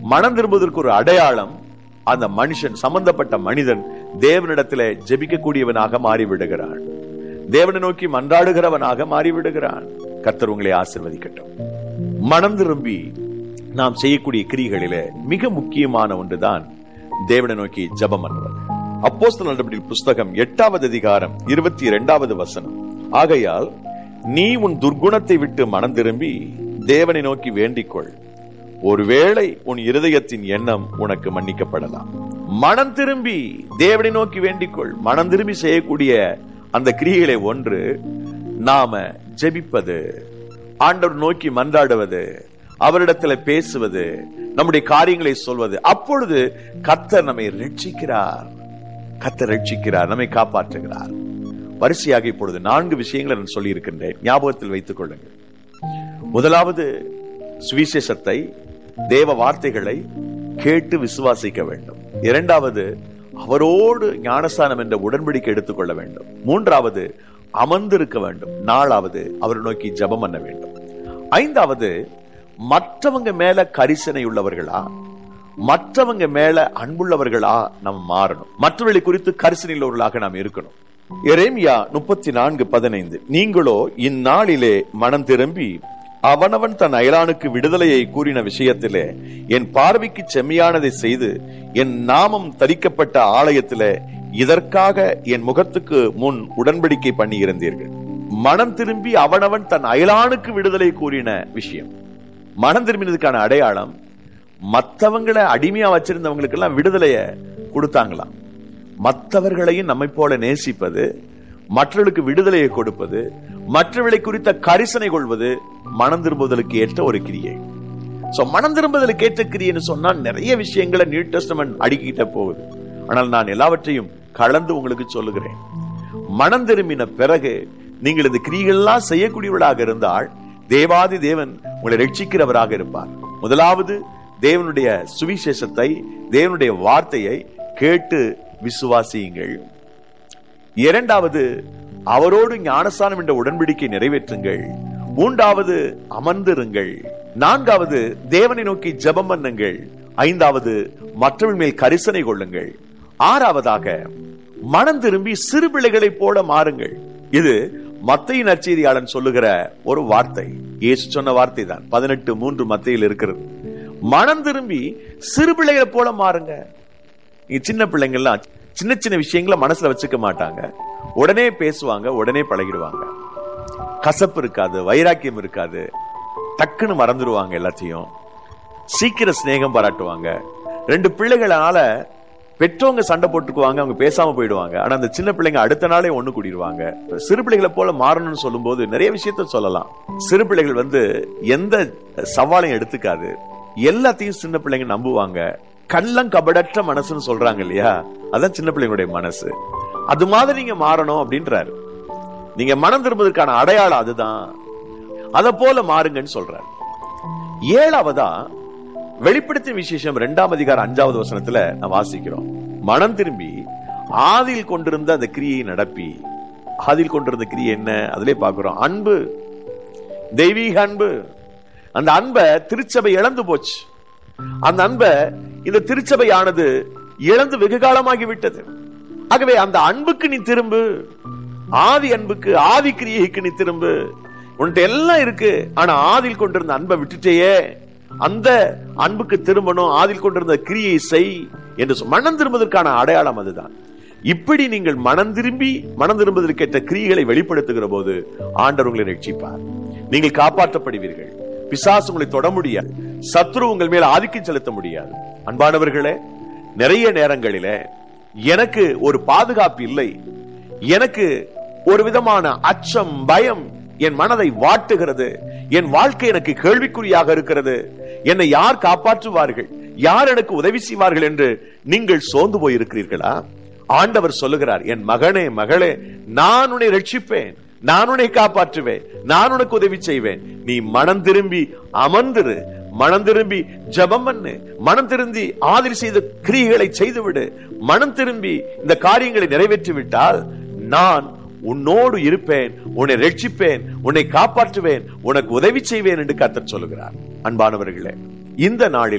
மனம் திரும்புவதற்கு ஒரு அடையாளம் அந்த மனுஷன் சம்பந்தப்பட்ட மனிதன் தேவனிடத்திலே ஜெபிக்கக்கூடியவனாக மாறிவிடுகிறான் தேவனை நோக்கி மன்றாடுகிறவனாக மாறிவிடுகிறான் கர்த்தர் உங்களை ஆசிர்வதிக்கட்டும் மனம் திரும்பி நாம் செய்யக்கூடிய கிரிகளிலே மிக முக்கியமான ஒன்றுதான் தேவனை நோக்கி ஜெபம் பண்ணுவது அப்போஸ்தலர் நடவடிக்கைகள் புஸ்தகம் எட்டாவது அதிகாரம் இருபத்தி இரண்டாவது வசனம் ஆகையால் நீ உன் துர்குணத்தை விட்டு மனம் திரும்பி தேவனை நோக்கி வேண்டிக்கொள் ஒருவேளை உன் இருதயத்தின் எண்ணம் உனக்கு மன்னிக்கப்படலாம் மனம் திரும்பி தேவனை நோக்கி வேண்டிக்கொள் மனம் திரும்பி செய்யக்கூடிய அந்த கிரியைகளை ஒன்று நாம ஜெபிப்பது ஆண்டவர் நோக்கி மன்றாடுவது அவரிடத்துல பேசுவது நம்முடைய காரியங்களை சொல்வது அப்பொழுது கர்த்தர் நம்மை ரட்சிக்கிறார் கர்த்தர் ரட்சிக்கிறார் நம்மை காப்பாற்றுகிறார் வரிசையாக இப்பொழுது நான்கு விஷயங்களை நான் சொல்லி இருக்கின்றேன் ஞாபகத்தில் வைத்துக் கொள்ளுங்கள் முதலாவது சுவிசேஷத்தை தேவ வார்த்தைகளை கேட்டு விசுவாசிக்க வேண்டும் இரண்டாவது அவரோடு ஞானஸ்தானம் என்ற உடன்படிக்கை எடுத்துக்கொள்ள வேண்டும் மூன்றாவது அமர்ந்திருக்க வேண்டும் நாலாவது அவர் நோக்கி ஜெபம் பண்ண வேண்டும் ஐந்தாவது மற்றவங்க மேல கரிசனை உள்ளவர்களா மற்றவங்க மேல அன்புள்ளவர்களா நம்ம மாறணும் மற்றவர்களை குறித்து கரிசனை உள்ளவர்களாக நாம் இருக்கணும் எரேமியா முப்பத்தி நான்கு பதினைந்து நீங்களோ இந்நாளிலே மனம் திரும்பி அவனவன் தன் அயலானுக்கு விடுதலையை கூறின விஷயத்திலே என் பார்வைக்கு செம்மையானதை செய்து என் நாமம் தரிக்கப்பட்ட ஆலயத்திலே இதற்காக என் முகத்துக்கு முன் உடன்படிக்கை பண்ணி இருந்தீர்கள் மனம் திரும்பி அவனவன் தன் அயலானுக்கு விடுதலை கூறின விஷயம் மனம் திரும்பினதுக்கான அடையாளம் மற்றவங்களை அடிமையா வச்சிருந்தவங்களுக்கு எல்லாம் விடுதலைய கொடுத்தாங்களாம் மற்றவர்களையும் நம்மை போல நேசிப்பது மற்றவர்களுக்கு விடுதலையை கொடுப்பது மற்றவர்களை குறித்த கரிசனை கொள்வது மனம் திரும்புதலுக்கு ஏற்ற ஒரு கிரியை சோ மனம் திரும்புதலுக்கு ஏற்ற கிரியைன்னு சொன்னா நிறைய விஷயங்களை நியூ டெஸ்டமெண்ட் அடுக்கிட்ட போகுது ஆனால் நான் எல்லாவற்றையும் கலந்து உங்களுக்கு சொல்லுகிறேன் மனம் திரும்பின பிறகு நீங்கள் இந்த கிரியைகள்லாம் செய்யக்கூடியவர்களாக இருந்தால் தேவாதி தேவன் உங்களை ரட்சிக்கிறவராக இருப்பார் முதலாவது தேவனுடைய சுவிசேஷத்தை தேவனுடைய வார்த்தையை கேட்டு விசுவாசியுங்கள் இரண்டாவது அவரோடு ஞானஸ்தானம் என்ற உடன்படிக்கை நிறைவேற்றுங்கள் மூன்றாவது அமர்ந்திருங்கள் நான்காவது தேவனை நோக்கி ஜெபம் பண்ணுங்கள் ஐந்தாவது மற்றவர்கள் மேல் கரிசனை கொள்ளுங்கள் ஆறாவதாக மனம் திரும்பி சிறு பிள்ளைகளைப் போல மாறுங்கள் இது மத்தையின் நற்செய்தியாளன் சொல்லுகிற ஒரு வார்த்தை இயேசு சொன்ன வார்த்தை தான் பதினெட்டு மூன்று மத்தையில் இருக்கிறது மனம் திரும்பி சிறு பிள்ளைகளை போல மாறுங்க இங்க சின்ன பிள்ளைங்கள்லாம் சின்ன சின்ன விஷயங்களை மனசுல வச்சுக்க மாட்டாங்க உடனே பேசுவாங்க உடனே பழகிடுவாங்க கசப்பு இருக்காது வைராக்கியம் இருக்காது டக்குன்னு மறந்துடுவாங்க எல்லாத்தையும் சீக்கிரம் சிநேகம் பாராட்டுவாங்க ரெண்டு பிள்ளைகளால பெற்றவங்க சண்டை போட்டுக்குவாங்க அவங்க பேசாம போயிடுவாங்க ஆனா அந்த சின்ன பிள்ளைங்க அடுத்த நாளே ஒண்ணு கூடிடுவாங்க சிறு பிள்ளைகளை போல மாறணும்னு சொல்லும்போது நிறைய விஷயத்த சொல்லலாம் சிறு பிள்ளைகள் வந்து எந்த சவாலையும் எடுத்துக்காது எல்லாத்தையும் சின்ன பிள்ளைங்க நம்புவாங்க கள்ளம் கபடற்ற மனசுன்னு சொல்றாங்க இல்லையா அதான் சின்ன பிள்ளைங்களுடைய மனசு அது மாதிரி நீங்க மாறணும் அப்படின்றாரு நீங்க மனம் திரும்புவதற்கான அடையாளம் அதுதான் அத போல மாறுங்கன்னு சொல்றாரு ஏழாவதா வெளிப்படுத்தின விசேஷம் இரண்டாம் அதிகாரம் அஞ்சாவது வசனத்துல நான் வாசிக்கிறோம் மனம் திரும்பி ஆதியில் கொண்டிருந்த அந்த கிரியை நடப்பி ஆதியில் கொண்டிருந்த கிரியை என்ன அதிலே பார்க்கிறோம் அன்பு தெய்வீக அன்பு அந்த அன்பை திருச்சபை இழந்து போச்சு அந்த அன்பை இந்த திருச்சபையானது இழந்து வெகு காலமாகி விட்டது ஆகவே அந்த அன்புக்கு நீ திரும்பு ஆதி அன்புக்கு ஆதி கிரியைக்கு நீ திரும்பு உன்கிட்ட எல்லாம் இருக்கு ஆனா ஆதில் கொண்டிருந்த அன்பை விட்டுட்டேயே அந்த அன்புக்கு திரும்பணும் ஆதில் கொண்டிருந்த கிரியை செய் என்று சொல்- மனம் திரும்புவதற்கான அடையாளம் அதுதான் இப்படி நீங்கள் மனம் திரும்பி மனம் திரும்புவதற்கேற்ற கிரியைகளை வெளிப்படுத்துகிற போது ஆண்டவர் உங்களை ரட்சிப்பார் நீங்கள் காப்பாற்றப்படுவீர்கள் பிசாசு உங்களை தொட முடியாது சத்ரு உங்கள் மேல் ஆதிக்கம் செலுத்த முடியாது அன்பானவர்களே நிறைய நேரங்களிலே எனக்கு ஒரு பாதுகாப்பு இல்லை எனக்கு ஒரு விதமான அச்சம் பயம் என் மனதை வாட்டுகிறது என் வாழ்க்கை எனக்கு கேள்விக்குறியாக இருக்கிறது என்னை யார் காப்பாற்றுவார்கள் யார் எனக்கு உதவி செய்வார்கள் என்று நீங்கள் சோர்ந்து போயிருக்கிறீர்களா ஆண்டவர் சொல்லுகிறார் என் மகனே மகளே நான் உன்னை ரட்சிப்பேன் நான் உன்னை காப்பாற்றுவேன் நான் உனக்கு உதவி செய்வேன் நீ மனம் திரும்பி அமர்ந்திரு மனம் திரும்பி ஜெபம் பண்ணு மனம் திரும்பி ஆதரி செய்த கிரியைகளை செய்துவிடு மனம் திரும்பி இந்த காரியங்களை நிறைவேற்றி விட்டால் நான் உன்னோடு இருப்பேன் உன்னை ரட்சிப்பேன் உன்னை காப்பாற்றுவேன் உனக்கு உதவி செய்வேன் என்று கர்த்தர் சொல்லுகிறார் அன்பானவர்களே இந்த நாளிலே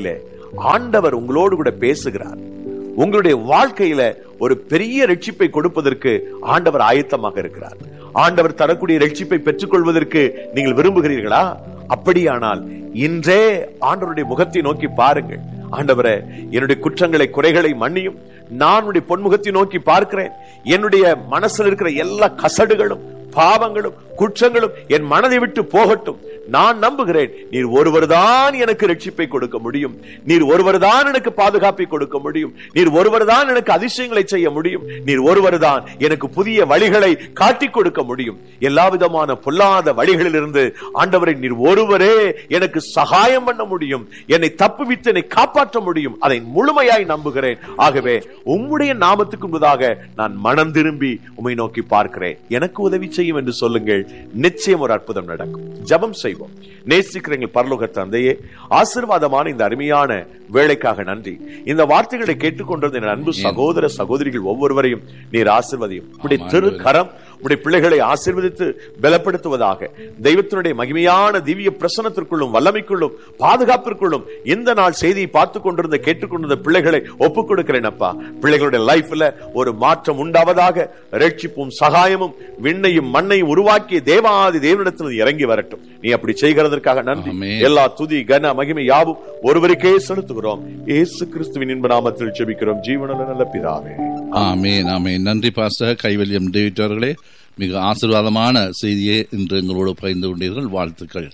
ஆண்டவர் உங்களோடு கூட பேசுகிறார் உங்களுடைய வாழ்க்கையில ஒரு பெரிய ரட்சிப்பை கொடுப்பதற்கு ஆண்டவர் ஆயத்தமாக இருக்கிறார் ஆண்டவர் தரக்கூடிய ரட்சிப்பை பெற்றுக்கொள்வதற்கு நீங்கள் விரும்புகிறீர்களா அப்படியானால் இன்றே ஆண்டவருடைய முகத்தை நோக்கி பாருங்கள் ஆண்டவரே என்னுடைய குற்றங்களை குறைகளை மன்னியும் நான் உடைய பொன்முகத்தை நோக்கி பார்க்கிறேன் என்னுடைய மனசுல இருக்கிற எல்லா கசடுகளும் பாவங்களும் குற்றங்களும் என் மனதை விட்டு போகட்டும் நான் நம்புகிறேன் நீர் ஒருவர்தான் எனக்கு ரட்சிப்பை கொடுக்க முடியும் நீர் ஒருவர்தான் எனக்கு பாதுகாப்பை கொடுக்க முடியும் நீர் ஒருவர்தான் எனக்கு அதிசயங்களை செய்ய முடியும் நீர் ஒருவர்தான் எனக்கு புதிய வழிகளை காட்டிக் கொடுக்க முடியும் எல்லா விதமான பொல்லாத வழிகளிலிருந்து ஆண்டவரை நீர் ஒருவரே எனக்கு சகாயம் பண்ண முடியும் என்னை தப்புவித்து என்னை காப்பாற்ற முடியும் அதை முழுமையாய் நம்புகிறேன் ஆகவே உம்முடைய நாமத்துக்கு முன்பதாக நான் மனம் திரும்பி உம்மை நோக்கி பார்க்கிறேன் எனக்கு உதவி செய்யும் என்று சொல்லுங்கள் நிச்சயம் ஒரு அற்புதம் நடக்கும் ஜெபம் செய்வோம் நேசிக்கிறீங்க பரலோக தந்தையே ஆசீர்வாதமான இந்த அருமையான வேலைக்காக நன்றி இந்த வார்த்தைகளை கேட்டுக்கொண்டிருந்த என் அன்பு சகோதர சகோதரிகள் ஒவ்வொருவரையும் நீர் ஆசிர்வதியும் உடைய திரு கரம் உடைய பிள்ளைகளை ஆசீர்வதித்து பலப்படுத்துவதாக தெய்வத்தினுடைய மகிமையான திவ்ய பிரசனத்திற்குள்ளும் வல்லமைக்குள்ளும் பாதுகாப்பிற்குள்ளும் இந்த நாள் செய்தியை பார்த்து கொண்டிருந்த கேட்டுக்கொண்டிருந்த பிள்ளைகளை ஒப்புக் கொடுக்கிறேன் அப்பா பிள்ளைகளுடைய லைஃப்ல ஒரு மாற்றம் உண்டாவதாக ரட்சிப்பும் சகாயமும் விண்ணையும் மண்ணையும் உருவாக்கிய தேவாதி தேவனிடத்தில் இறங்கி வரட்டும் நீ அப்படி செய்கிறதற்காக நன்றி ஆமென். எல்லா துதி கன மகிமை யாவும் ஒருவருக்கே செலுத்துகிறோம் இயேசு கிறிஸ்துவின் இன்ப நாமத்தில் ஜெபிக்கிறோம் ஜீவனுள்ள நல்ல பிதாவே ஆமேன் ஆமேன் நன்றி பாஸ்டர் கைவல்யம் டேவிட் அவர்களே மிக ஆசீர்வாதமான செய்தியை இன்று எங்களோடு பகிர்ந்து கொண்டீர்கள் வாழ்த்துக்கள்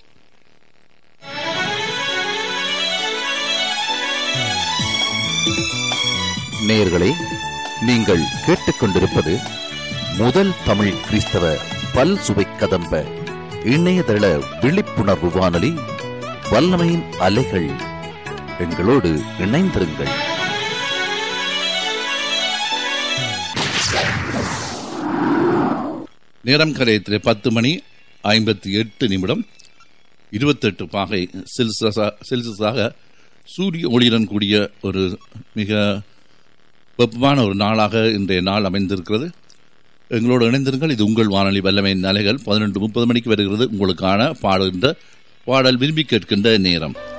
நேயர்களே நீங்கள் கேட்டுக்கொண்டிருப்பது முதல் தமிழ் கிறிஸ்தவ பல் சுவை கதம்ப இணையதள விழிப்புணர்வு வானொலி வல்லமையின் அலைகள் எங்களோடு இணைந்திருங்கள் நேரம் கரையத்திலே பத்து மணி ஐம்பத்தி எட்டு நிமிடம் இருபத்தெட்டு பாகை செல்சியஸா- செல்சியஸாக சூரிய ஒளியுடன் கூடிய ஒரு மிக வெப்பமான ஒரு நாளாக இன்றைய நாள் அமைந்திருக்கிறது எங்களோடு இணைந்திருங்கள் இது உங்கள் வானொலி வல்லமையின் அலைகள் பதினெண்டு முப்பது மணிக்கு வருகிறது உங்களுக்கான பாடுகின்ற பாடல் விரும்பி கேட்கின்ற நேரம்